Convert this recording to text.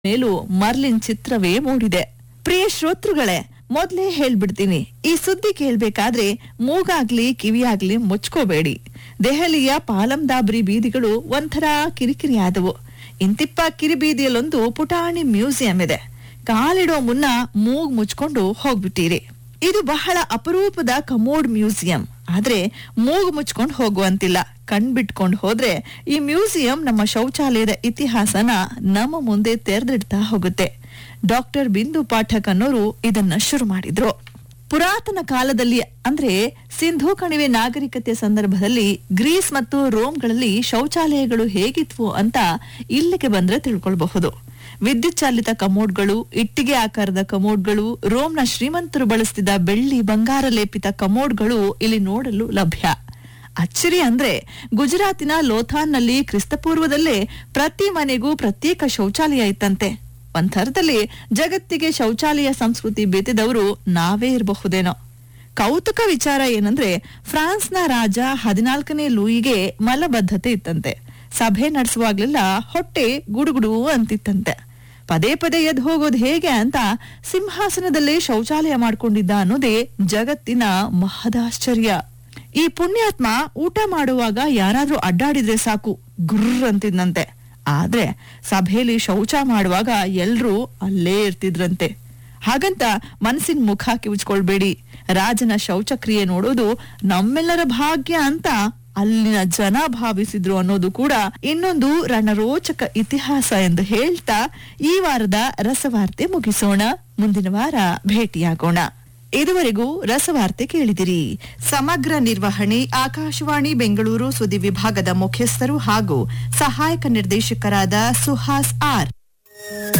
ಮೇಲೂ ಮರ್ಲಿನ್ ಚಿತ್ರವೇ ಮೂಡಿದೆ ಪ್ರಿಯ ಶ್ರೋತೃಗಳೇ ಮೊದ್ಲೇ ಹೇಳ್ಬಿಡ್ತೀನಿ ಈ ಸುದ್ದಿ ಕೇಳ್ಬೇಕಾದ್ರೆ ಮೂಗಾಗ್ಲಿ ಕಿವಿಯಾಗ್ಲಿ ಮುಚ್ಕೋಬೇಡಿ ದೆಹಲಿಯ ಪಾಲಂದಾಬ್ರಿ ಬೀದಿಗಳು ಒಂಥರ ಕಿರಿಕಿರಿ ಆದವು ಇಂತಿಪ್ಪ ಕಿರಿಬೀದಿಯಲ್ಲೊಂದು ಪುಟಾಣಿ ಮ್ಯೂಸಿಯಂ ಇದೆ ಕಾಲಿಡೋ ಮುನ್ನ ಮೂಗ್ ಮುಚ್ಕೊಂಡು ಹೋಗ್ಬಿಟ್ಟಿರಿ ಇದು ಬಹಳ ಅಪರೂಪದ ಕಮೋಡ್ ಮ್ಯೂಸಿಯಂ ಆದ್ರೆ ಮೂಗು ಮುಚ್ಕೊಂಡು ಹೋಗುವಂತಿಲ್ಲ ಕಣ್ಬಿಟ್ಕೊಂಡು ಹೋದ್ರೆ ಈ ಮ್ಯೂಸಿಯಂ ನಮ್ಮ ಶೌಚಾಲಯದ ಇತಿಹಾಸನ ನಮ್ಮ ಮುಂದೆ ತೆರೆದಿಡ್ತಾ ಹೋಗುತ್ತೆ ಡಾಕ್ಟರ್ ಬಿಂದು ಪಾಠಕ್ ಅನ್ನೋರು ಇದನ್ನ ಶುರು ಮಾಡಿದ್ರು ಪುರಾತನ ಕಾಲದಲ್ಲಿ ಅಂದ್ರೆ ಸಿಂಧೂ ಕಣಿವೆ ನಾಗರಿಕತೆ ಸಂದರ್ಭದಲ್ಲಿ ಗ್ರೀಸ್ ಮತ್ತು ರೋಮ್ಗಳಲ್ಲಿ ಶೌಚಾಲಯಗಳು ಹೇಗಿದ್ವು ಅಂತ ಇಲ್ಲಿಗೆ ಬಂದ್ರೆ ತಿಳ್ಕೊಳ್ಬಹುದು ವಿದ್ಯುತ್ ಚಾಲಿತ ಕಮೋಡ್ಗಳು ಇಟ್ಟಿಗೆ ಆಕಾರದ ಕಮೋಡ್ಗಳು ರೋಮ್ನ ಶ್ರೀಮಂತರು ಬಳಸ್ತಿದ್ದ ಬೆಳ್ಳಿ ಬಂಗಾರ ಲೇಪಿತ ಕಮೋಡ್ಗಳು ಇಲ್ಲಿ ನೋಡಲು ಲಭ್ಯ ಅಚ್ಚರಿ ಅಂದ್ರೆ ಗುಜರಾತಿನ ಲೋಥಾನ್ನಲ್ಲಿ ಕ್ರಿಸ್ತಪೂರ್ವದಲ್ಲೇ ಪ್ರತಿ ಮನೆಗೂ ಪ್ರತ್ಯೇಕ ಶೌಚಾಲಯ ಇತ್ತಂತೆ ಒಂಥರದಲ್ಲಿ ಜಗತ್ತಿಗೆ ಶೌಚಾಲಯ ಸಂಸ್ಕೃತಿ ಬೆತ್ತಿದವರು ನಾವೇ ಇರಬಹುದೇನೋ ಕೌತುಕ ವಿಚಾರ ಏನಂದ್ರೆ ಫ್ರಾನ್ಸ್ನ ರಾಜ ಹದಿನಾಲ್ಕನೇ ಲೂಯಿಗೆ ಮಲಬದ್ಧತೆ ಇತ್ತಂತೆ ಸಭೆ ನಡೆಸುವಾಗ್ಲೆಲ್ಲ ಹೊಟ್ಟೆ ಗುಡುಗುಡು ಅಂತಿತ್ತಂತೆ ಪದೇ ಪದೇ ಎದ್ದು ಹೋಗೋದು ಹೇಗೆ ಅಂತ ಸಿಂಹಾಸನದಲ್ಲೇ ಶೌಚಾಲಯ ಮಾಡ್ಕೊಂಡಿದ್ದ ಅನ್ನೋದೇ ಜಗತ್ತಿನ ಮಹದಾಶ್ಚರ್ಯ ಈ ಪುಣ್ಯಾತ್ಮ ಊಟ ಮಾಡುವಾಗ ಯಾರಾದ್ರೂ ಅಡ್ಡಾಡಿದ್ರೆ ಸಾಕು ಗುರ್ರ್ ಅಂತಿದ್ನಂತೆ ಆದ್ರೆ ಸಭೆಯಲ್ಲಿ ಶೌಚ ಮಾಡುವಾಗ ಎಲ್ರೂ ಅಲ್ಲೇ ಇರ್ತಿದ್ರಂತೆ ಹಾಗಂತ ಮನಸ್ಸಿನ ಮುಖ ಕಿವುಚ್ಕೊಳ್ಬೇಡಿ ರಾಜನ ಶೌಚಕ್ರಿಯೆ ನೋಡೋದು ನಮ್ಮೆಲ್ಲರ ಭಾಗ್ಯ ಅಂತ ಅಲ್ಲಿನ ಜನ ಭಾವಿಸಿದ್ರು ಅನ್ನೋದು ಕೂಡ ಇನ್ನೊಂದು ರಣರೋಚಕ ಇತಿಹಾಸ ಎಂದು ಹೇಳ್ತಾ ಈ ವಾರದ ರಸವಾರ್ತೆ ಮುಗಿಸೋಣ ಮುಂದಿನ ವಾರ ಭೇಟಿಯಾಗೋಣ ಇದುವರೆಗೂ ರಸವಾರ್ತೆ ಕೇಳಿದಿರಿ ಸಮಗ್ರ ನಿರ್ವಹಣೆ ಆಕಾಶವಾಣಿ ಬೆಂಗಳೂರು ಸುದ್ದಿ ವಿಭಾಗದ ಮುಖ್ಯಸ್ಥರು ಹಾಗೂ ಸಹಾಯಕ ನಿರ್ದೇಶಕರಾದ ಸುಹಾಸ್ ಆರ್